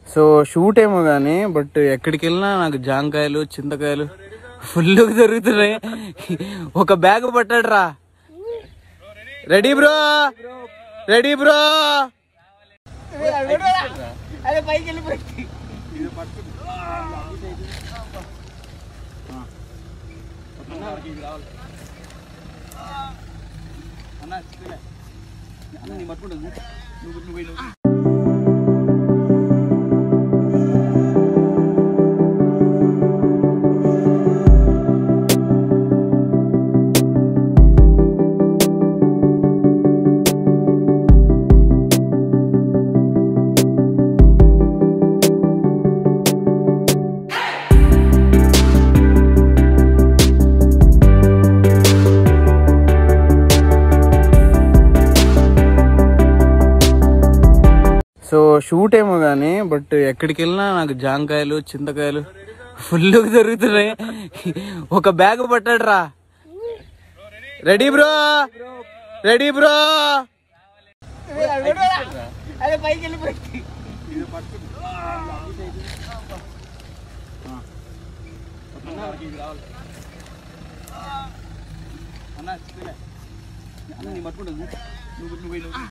so shoot ఏమో కానీ but ఎక్కడికి వెళ్ళినా నాకు జాంకాయలు చింతకాయలు ఫుల్ దొరుకుతున్నాయి ఒక బ్యాగ్ పట్టాడు రా రెడీ బ్రో రెడీ బ్రో అదే పైకి వెళ్ళిపోయింది సో షూట్ ఏమో కానీ బట్ ఎక్కడికి వెళ్ళినా నాకు జాంకాయలు చింతకాయలు ఫుల్ దొరుకుతున్నాయి ఒక బ్యాగ్ పట్టాడు రా రెడీ బ్రో రెడీ బ్రో అదే పైకి వెళ్ళిపోయింది అన్న నీ పట్టుకుంటుంది నువ్వు నువ్వు